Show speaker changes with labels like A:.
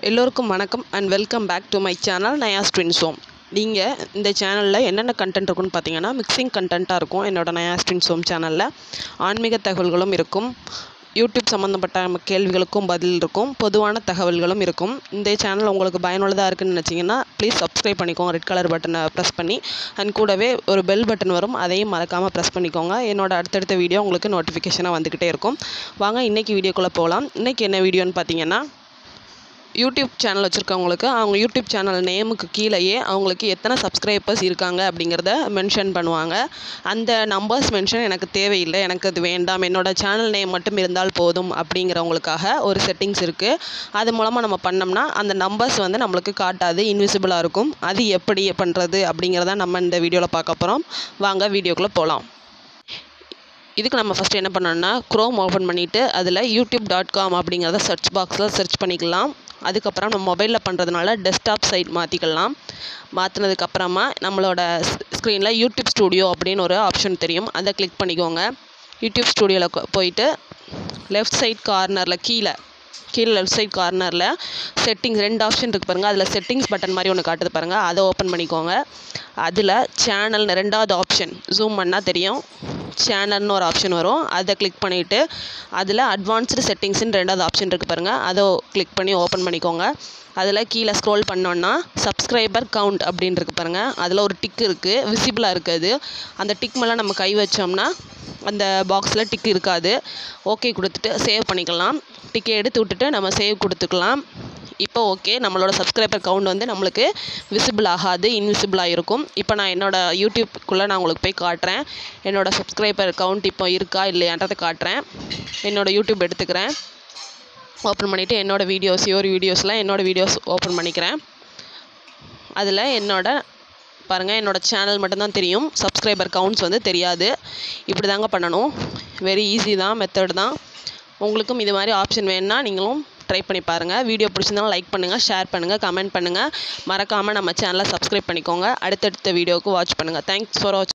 A: எல்லோருக்கும் வணக்கம் and welcome back to my channel Nayas twins home நீங்கள் இந்த சேனலில் என்னென்ன கண்டென்ட் இருக்குன்னு பார்த்தீங்கன்னா மிக்சிங் கண்டென்ட்டாக இருக்கும் என்னோட நயாஸ் ட்வின்ஸ் ஹோம் சேனலில் ஆன்மீக தகவல்களும் இருக்கும் யூடியூப் சம்மந்தப்பட்ட நம்ம கேள்விகளுக்கும் பதில் இருக்கும் பொதுவான தகவல்களும் இருக்கும் இந்த சேனல் உங்களுக்கு பயனுள்ளதாக இருக்குன்னு நினச்சிங்கன்னா ப்ளீஸ் சப்ஸ்கிரைப் பண்ணிக்கோங்க ரெட் கலர் பட்டனை ப்ரெஸ் பண்ணி அண்ட் கூடவே ஒரு பெல் பட்டன் வரும் அதையும் மறக்காமல் ப்ரெஸ் பண்ணிக்கோங்க என்னோட அடுத்தடுத்த வீடியோ உங்களுக்கு நோட்டிஃபிகேஷனாக வந்துக்கிட்டே இருக்கும் வாங்க இன்றைக்கி வீடியோக்குள்ளே போகலாம் இன்றைக்கி என்ன வீடியோன்னு பார்த்தீங்கன்னா யூடியூப் சேனல் வச்சுருக்கவங்களுக்கு அவங்க யூடியூப் சேனல் நேமுக்கு கீழேயே அவங்களுக்கு எத்தனை சப்ஸ்கிரைபர்ஸ் இருக்காங்க அப்படிங்கிறத மென்ஷன் பண்ணுவாங்க அந்த நம்பர்ஸ் மென்ஷன் எனக்கு தேவையில்லை எனக்கு அது வேண்டாம் என்னோட சேனல் நேம் மட்டும் இருந்தால் போதும் அப்படிங்கிறவங்களுக்காக ஒரு செட்டிங்ஸ் இருக்குது அது மூலமாக நம்ம பண்ணோம்னா அந்த நம்பர்ஸ் வந்து நம்மளுக்கு காட்டாது இன்விசிபிளாக இருக்கும் அது எப்படி பண்ணுறது அப்படிங்கிறத நம்ம இந்த வீடியோவில் பார்க்க போகிறோம் வாங்க வீடியோக்குள்ளே போகலாம் இதுக்கு நம்ம ஃபஸ்ட்டு என்ன பண்ணோம்னா க்ரோம் ஓப்பன் பண்ணிவிட்டு அதில் யூடியூப் டாட் காம் அப்படிங்கிறத சர்ச் பாக்ஸில் சர்ச் பண்ணிக்கலாம் அதுக்கப்புறம் நம்ம மொபைலில் பண்ணுறதுனால டெஸ்க்டாப் சைட் மாற்றிக்கலாம் மாற்றினதுக்கப்புறமா நம்மளோட ஸ்க்ரீனில் யூடியூப் ஸ்டூடியோ அப்படின்னு ஒரு ஆப்ஷன் தெரியும் அதை கிளிக் பண்ணிக்கோங்க யூடியூப் ஸ்டூடியோவில் போயிட்டு லெஃப்ட் சைட் கார்னரில் கீழே கீழே லெஃப்ட் சைட் கார்னரில் செட்டிங்ஸ் ரெண்டு ஆப்ஷன் இருக்குது பாருங்கள் அதில் செட்டிங்ஸ் பட்டன் மாதிரி ஒன்று காட்டுது பாருங்கள் அதை ஓப்பன் பண்ணிக்கோங்க அதில் சேனல் ரெண்டாவது ஆப்ஷன் ஜூம் பண்ணால் தெரியும் சேனல்னு ஒரு ஆப்ஷன் வரும் அதை கிளிக் பண்ணிவிட்டு அதில் அட்வான்ஸ்டு செட்டிங்ஸ்னு ரெண்டாவது ஆப்ஷன் இருக்குது பாருங்கள் அதை கிளிக் பண்ணி ஓப்பன் பண்ணிக்கோங்க அதில் கீழே ஸ்க்ரோல் பண்ணோன்னா சப்ஸ்கிரைபர் கவுண்ட் அப்படின்னு இருக்கு பாருங்கள் அதில் ஒரு டிக் இருக்குது விசிபிளாக இருக்குது அந்த டிக் மேலே நம்ம கை வச்சோம்னா அந்த பாக்ஸில் டிக் இருக்காது ஓகே கொடுத்துட்டு சேவ் பண்ணிக்கலாம் டிக்கை எடுத்து விட்டுட்டு நம்ம சேவ் கொடுத்துக்கலாம் இப்போ ஓகே நம்மளோட சப்ஸ்கிரைபர் கவுண்ட் வந்து நம்மளுக்கு விசிபிள் ஆகாது இன்விசிபிளாக இருக்கும் இப்போ நான் என்னோடய யூடியூப்குள்ளே நான் உங்களுக்கு போய் காட்டுறேன் என்னோடய சப்ஸ்கிரைபர் கவுண்ட் இப்போ இருக்கா இல்லையான்றதை காட்டுறேன் என்னோடய யூடியூப் எடுத்துக்கிறேன் ஓப்பன் பண்ணிவிட்டு என்னோடய வீடியோஸ் யோர் வீடியோஸ்லாம் என்னோடய வீடியோஸ் ஓப்பன் பண்ணிக்கிறேன் அதில் என்னோட பாருங்கள் என்னோடய சேனல் மட்டும்தான் தெரியும் சப்ஸ்கிரைபர் கவுண்ட்ஸ் வந்து தெரியாது இப்படி தாங்க பண்ணணும் வெரி ஈஸி தான் மெத்தட் தான் உங்களுக்கும் இது மாதிரி ஆப்ஷன் வேணுன்னா நீங்களும் ட்ரை பண்ணி பாருங்கள் வீடியோ பிடிச்சிருந்தாலும் லைக் பண்ணுங்கள் ஷேர் பண்ணுங்கள் கமெண்ட் பண்ணுங்கள் மறக்காமல் நம்ம சேனலை சப்ஸ்கிரைப் பண்ணிக்கோங்க அடுத்தடுத்த வீடியோவுக்கு வாட்ச் பண்ணுங்கள் தேங்க்ஸ் ஃபார் வாட்ச்